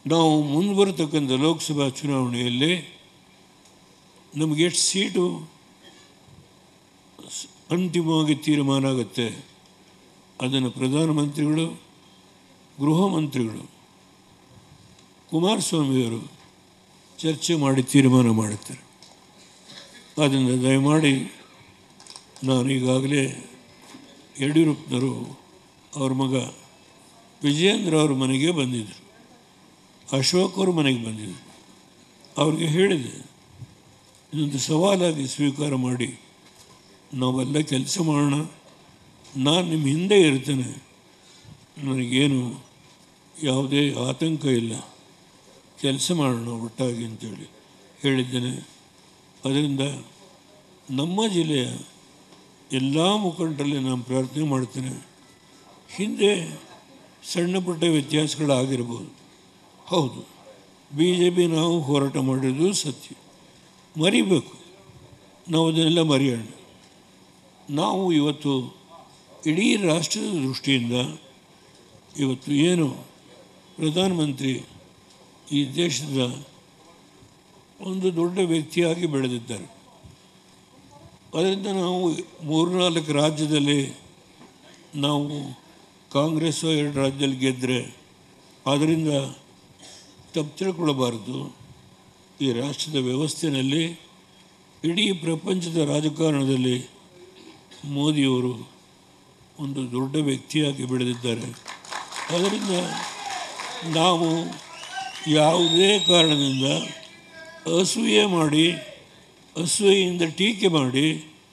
ನಾವು ಮುಂದೆ ಬರತಕ್ಕಂಥ ಲೋಕಸಭಾ ಚುನಾವಣೆಯಲ್ಲಿ ನಮಗೆ ಎಷ್ಟು ಸೀಟು ಸ್- ಅಂತಿಮವಾಗಿ ತೀರ್ಮಾನ ಆಗುತ್ತೆ ಅದನ್ನು ಪ್ರಧಾನಮಂತ್ರಿಗಳು ಗೃಹ ಮಂತ್ರಿಗಳು ಕುಮಾರಸ್ವಾಮಿಯವರು ಚರ್ಚೆ ಮಾಡಿ ತೀರ್ಮಾನ ಮಾಡುತ್ತಾರೆ ಆದ್ದರಿಂದ ದಯಮಾಡಿ ನಾನು ಈಗಾಗಲೇ ಯಡಿಯೂರಪ್ಪನವರು ಅವ್ರ ಮಗ ವಿಜಯೇಂದ್ರ ಅವ್ರ ಮನೆಗೆ ಬಂದಿದ್ದರು ಅಶೋಕ್ ಅವ್ರ ಮನೆಗೆ ಬಂದಿದ್ದರು ಅವ್ರಿಗೆ ಹೇಳಿದೆ ಇದೊಂದು ಸವಾಲಾಗಿ ಸ್ವೀಕಾರ ಮಾಡಿ ನಾವೆಲ್ಲ ಕೆಲಸ ಮಾಡೋಣ ನಾನು ನಿಮ್ಮ ಹಿಂದೆ ಇರ್ತೇನೆ ನನಗೇನು ಯಾವುದೇ ಆತಂಕ ಇಲ್ಲ ಕೆಲಸ ಮಾಡೋಣ ಒಟ್ಟಾಗಿ ಅಂತೇಳಿ ಹೇಳಿದ್ದೇನೆ ಅದರಿಂದ ನಮ್ಮ ಜಿಲ್ಲೆಯ ಎಲ್ಲ ಮುಖಂಡರಲ್ಲಿ ನಾನು ಪ್ರಾರ್ಥನೆ ಮಾಡ್ತೇನೆ ಹಿಂದೆ ಸಣ್ಣ ಪುಟ್ಟ ವ್ಯತ್ಯಾಸಗಳಾಗಿರ್ಬೋದು ಹೌದು ಬಿ ಜೆ ಪಿ ನಾವು ಹೋರಾಟ ಮಾಡಿದ್ದು ಸತ್ಯ ಮರಿಬೇಕು ನಾವು ಅದನ್ನೆಲ್ಲ ಮರೆಯೋಣ ನಾವು ಇವತ್ತು ಇಡೀ ರಾಷ್ಟ್ರದ ದೃಷ್ಟಿಯಿಂದ ಇವತ್ತು ಏನು ಪ್ರಧಾನಮಂತ್ರಿ ಈ ದೇಶದ ಒಂದು ದೊಡ್ಡ ವ್ಯಕ್ತಿಯಾಗಿ ಬೆಳೆದಿದ್ದಾರೆ ಅದರಿಂದ ನಾವು ಮೂರ್ನಾಲ್ಕು ರಾಜ್ಯದಲ್ಲಿ ನಾವು ಕಾಂಗ್ರೆಸ್ ಎರಡು ರಾಜ್ಯದಲ್ಲಿ ಗೆದ್ದರೆ ಅದರಿಂದ ತಪ್ಪು ತಿಳ್ಕೊಳ್ಬಾರ್ದು ಈ ರಾಷ್ಟ್ರದ ವ್ಯವಸ್ಥೆಯಲ್ಲಿ ಇಡೀ ಪ್ರಪಂಚದ ರಾಜಕಾರಣದಲ್ಲಿ ಮೋದಿಯವರು ಒಂದು ದೊಡ್ಡ ವ್ಯಕ್ತಿಯಾಗಿ ಬೆಳೆದಿದ್ದಾರೆ ಅದರಿಂದ ನಾವು ಯಾವುದೇ ಕಾರಣದಿಂದ ಅಸೂಯೆ ಮಾಡಿ ಅಸೂಯೆಯಿಂದ ಟೀಕೆ ಮಾಡಿ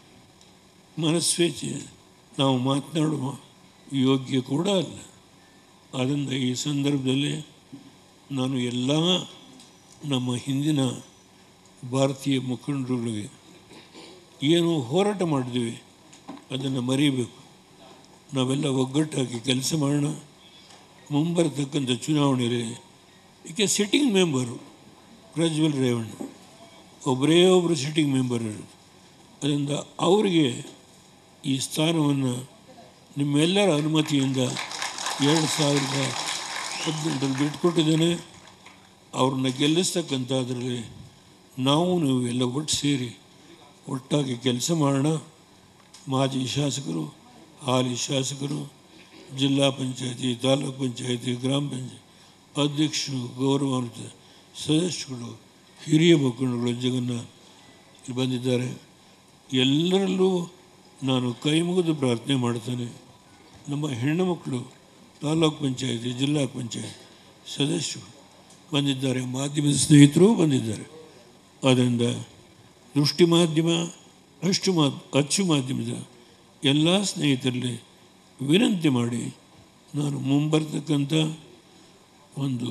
ಮನಸ್ವೇಚ್ಛೆ ನಾವು ಮಾತನಾಡುವ ಯೋಗ್ಯ ಕೂಡ ಅಲ್ಲ ಆದ್ದರಿಂದ ಈ ಸಂದರ್ಭದಲ್ಲಿ ನಾನು ಎಲ್ಲ ನಮ್ಮ ಹಿಂದಿನ ಭಾರತೀಯ ಮುಖಂಡರುಗಳಿಗೆ ಏನು ಹೋರಾಟ ಮಾಡಿದ್ವಿ ಅದನ್ನು ಮರೀಬೇಕು ನಾವೆಲ್ಲ ಒಗ್ಗಟ್ಟಾಗಿ ಕೆಲಸ ಮಾಡೋಣ ಮುಂಬರತಕ್ಕಂಥ ಚುನಾವಣೆಯಲ್ಲಿ ಈಕೆ ಸಿಟ್ಟಿಂಗ್ ಮೆಂಬರು ಪ್ರಜ್ವಲ್ ರೇವಣ್ಣ ಒಬ್ಬರೇ ಒಬ್ಬರು ಸಿಟ್ಟಿಂಗ್ ಮೆಂಬರ್ ಇರೋದು ಅದರಿಂದ ಅವರಿಗೆ ಈ ಸ್ಥಾನವನ್ನು ನಿಮ್ಮೆಲ್ಲರ ಅನುಮತಿಯಿಂದ ಎರಡು ಸಾವಿರದ ಹದಿನೆಂಟರಲ್ಲಿ ಬಿಟ್ಟುಕೊಟ್ಟಿದ್ದೇನೆ ಅವ್ರನ್ನ ಗೆಲ್ಲಿಸ್ತಕ್ಕಂಥ ಅದರಲ್ಲಿ ನಾವು ನೀವು ಎಲ್ಲ ಒಟ್ಟು ಸೇರಿ ಒಟ್ಟಾಗಿ ಕೆಲಸ ಮಾಡೋಣ ಮಾಜಿ ಶಾಸಕರು ಹಾಲಿ ಶಾಸಕರು ಜಿಲ್ಲಾ ಪಂಚಾಯತಿ ತಾಲೂಕು ಪಂಚಾಯತಿ ಗ್ರಾಮ ಪಂಚಾಯತಿ ಅಧ್ಯಕ್ಷರು ಗೌರವಾನ್ವಿತ ಸದಸ್ಯಗಳು ಹಿರಿಯ ಮುಖಂಡಗಳು ಜಗನ್ನಾಥ್ ಇಲ್ಲಿ ಬಂದಿದ್ದಾರೆ ಎಲ್ಲರಲ್ಲೂ ನಾನು ಕೈ ಮುಗಿದು ಪ್ರಾರ್ಥನೆ ಮಾಡ್ತೇನೆ ನಮ್ಮ ಹೆಣ್ಣು ಮಕ್ಕಳು ತಾಲೂಕು ಪಂಚಾಯತಿ ಜಿಲ್ಲಾ ಪಂಚಾಯತ್ ಸದಸ್ಯರು ಬಂದಿದ್ದಾರೆ ಮಾಧ್ಯಮದ ಸ್ನೇಹಿತರು ಬಂದಿದ್ದಾರೆ ಆದ್ದರಿಂದ ದೃಷ್ಟಿ ಮಾಧ್ಯಮ ಅಷ್ಟು ಮಾ ಅಚ್ಚು ಮಾಧ್ಯಮದ ಎಲ್ಲ ಸ್ನೇಹಿತರಲ್ಲಿ ವಿನಂತಿ ಮಾಡಿ ನಾನು ಮುಂಬರ್ತಕ್ಕಂಥ ಒಂದು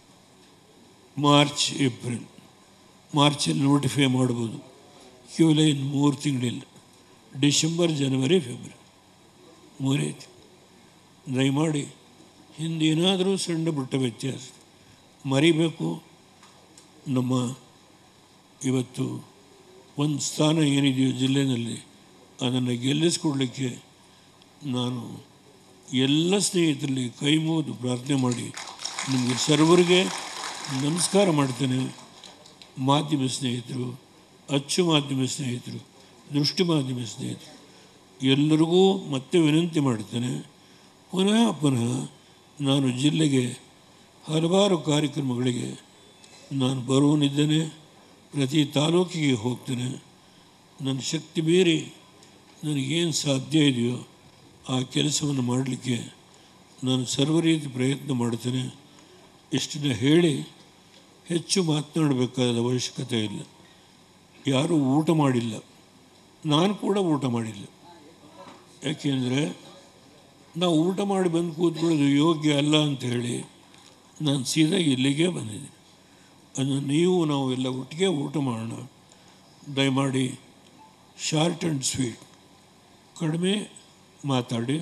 ಮಾರ್ಚ್ ಏಪ್ರಿಲ್ ಮಾರ್ಚಲ್ಲಿ ನೋಟಿಫೈ ಮಾಡ್ಬೋದು ಕೇವಲ ಇನ್ನು ಮೂರು ತಿಂಗಳಿಲ್ಲ ಡಿಸೆಂಬರ್ ಜನವರಿ ಫೆಬ್ರವರಿ ಮೂರೇ ತಿಂಗಳು. ದಯಮಾಡಿ ಹಿಂದೇನಾದರೂ ಸಣ್ಣ ಪುಟ್ಟ ವ್ಯತ್ಯಾಸ ಮರಿಬೇಕು ನಮ್ಮ ಇವತ್ತು ಒಂದು ಸ್ಥಾನ ಏನಿದೆಯೋ ಜಿಲ್ಲೆಯಲ್ಲಿ ಅದನ್ನು ಗೆಲ್ಲಿಸ್ಕೊಡ್ಲಿಕ್ಕೆ ನಾನು ಎಲ್ಲ ಸ್ನೇಹಿತರಲ್ಲಿ ಕೈ ಮುಗಿದು ಪ್ರಾರ್ಥನೆ ಮಾಡಿ ನಿಮಗೆ ಸರ್ವರಿಗೆ ನಮಸ್ಕಾರ ಮಾಡ್ತೇನೆ ಮಾಧ್ಯಮ ಸ್ನೇಹಿತರು ಅಚ್ಚು ಮಾಧ್ಯಮ ಸ್ನೇಹಿತರು ದೃಷ್ಟಿ ಮಾಧ್ಯಮ ಸ್ನೇಹಿತರು ಎಲ್ಲರಿಗೂ ಮತ್ತೆ ವಿನಂತಿ ಮಾಡ್ತೇನೆ ಪುನಃ ಪುನಃ ನಾನು ಜಿಲ್ಲೆಗೆ ಹಲವಾರು ಕಾರ್ಯಕ್ರಮಗಳಿಗೆ ನಾನು ಬರುವನಿದ್ದೇನೆ ಪ್ರತಿ ತಾಲೂಕಿಗೆ ಹೋಗ್ತೇನೆ ನನ್ನ ಶಕ್ತಿ ಮೀರಿ ನನಗೇನು ಸಾಧ್ಯ ಇದೆಯೋ ಆ ಕೆಲಸವನ್ನು ಮಾಡಲಿಕ್ಕೆ ನಾನು ಸರ್ವ ರೀತಿ ಪ್ರಯತ್ನ ಮಾಡ್ತೇನೆ ಇಷ್ಟನ್ನು ಹೇಳಿ ಹೆಚ್ಚು ಮಾತನಾಡಬೇಕಾದ ಅವಶ್ಯಕತೆ ಇಲ್ಲ ಯಾರೂ ಊಟ ಮಾಡಿಲ್ಲ ನಾನು ಕೂಡ ಊಟ ಮಾಡಿಲ್ಲ ಯಾಕೆಂದರೆ ನಾವು ಊಟ ಮಾಡಿ ಬಂದು ಕೂತ್ಕೊಳ್ಳೋದು ಯೋಗ್ಯ ಅಲ್ಲ ಅಂತ ಹೇಳಿ ನಾನು ಸೀದಾ ಇಲ್ಲಿಗೆ ಬಂದಿದ್ದೀನಿ ಅದನ್ನು ನೀವು ನಾವು ಎಲ್ಲ ಒಟ್ಟಿಗೆ ಊಟ ಮಾಡೋಣ ದಯಮಾಡಿ ಶಾರ್ಟ್ ಆ್ಯಂಡ್ ಸ್ವೀಟ್ ಕಡಿಮೆ ಮಾತಾಡಿ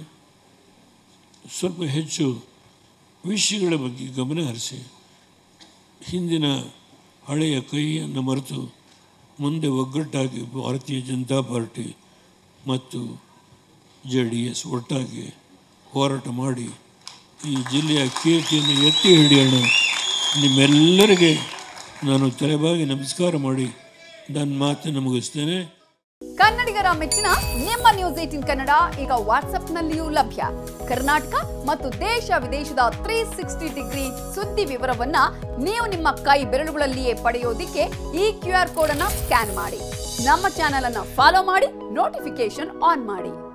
ಸ್ವಲ್ಪ ಹೆಚ್ಚು ವಿಷಯಗಳ ಬಗ್ಗೆ ಗಮನ ಹರಿಸಿ ಹಿಂದಿನ ಹಳೆಯ ಕೈಯನ್ನು ಮರೆತು ಮುಂದೆ ಒಗ್ಗಟ್ಟಾಗಿ ಭಾರತೀಯ ಜನತಾ ಪಾರ್ಟಿ ಮತ್ತು ಜೆ ಡಿ ಎಸ್ ಒಟ್ಟಾಗಿ ಹೋರಾಟ ಮಾಡಿ ಈ ಜಿಲ್ಲೆಯ ಕೀರ್ತಿಯನ್ನು ಎತ್ತಿ ಹಿಡಿಯೋಣ ನಿಮ್ಮೆಲ್ಲರಿಗೆ ನಾನು ತಲೆಬಾಗಿ ನಮಸ್ಕಾರ ಮಾಡಿ ನನ್ನ ಮಾತನ್ನು ಮುಗಿಸ್ತೇನೆ ಕನ್ನಡಿಗರ ಮೆಚ್ಚಿನ ನಿಮ್ಮ ನ್ಯೂಸ್ ಏಟಿನ್ ಕನ್ನಡ ಈಗ ವಾಟ್ಸ್ಆಪ್ನಲ್ಲಿಯೂ ಲಭ್ಯ ಕರ್ನಾಟಕ ಮತ್ತು ದೇಶ ವಿದೇಶದ ತ್ರೀ ಸಿಕ್ಸ್ಟಿ ಡಿಗ್ರಿ ಸುದ್ದಿ ವಿವರವನ್ನ ನೀವು ನಿಮ್ಮ ಕೈ ಬೆರಳುಗಳಲ್ಲಿಯೇ ಪಡೆಯೋದಿಕ್ಕೆ ಈ ಕ್ಯೂ ಆರ್ ಕೋಡ್ ಅನ್ನ ಸ್ಕ್ಯಾನ್ ಮಾಡಿ ನಮ್ಮ ಚಾನೆಲ್ ಅನ್ನ ಫಾಲೋ ಮಾಡಿ ನೋಟಿಫಿಕೇಶನ್ ಆನ್ ಮಾಡಿ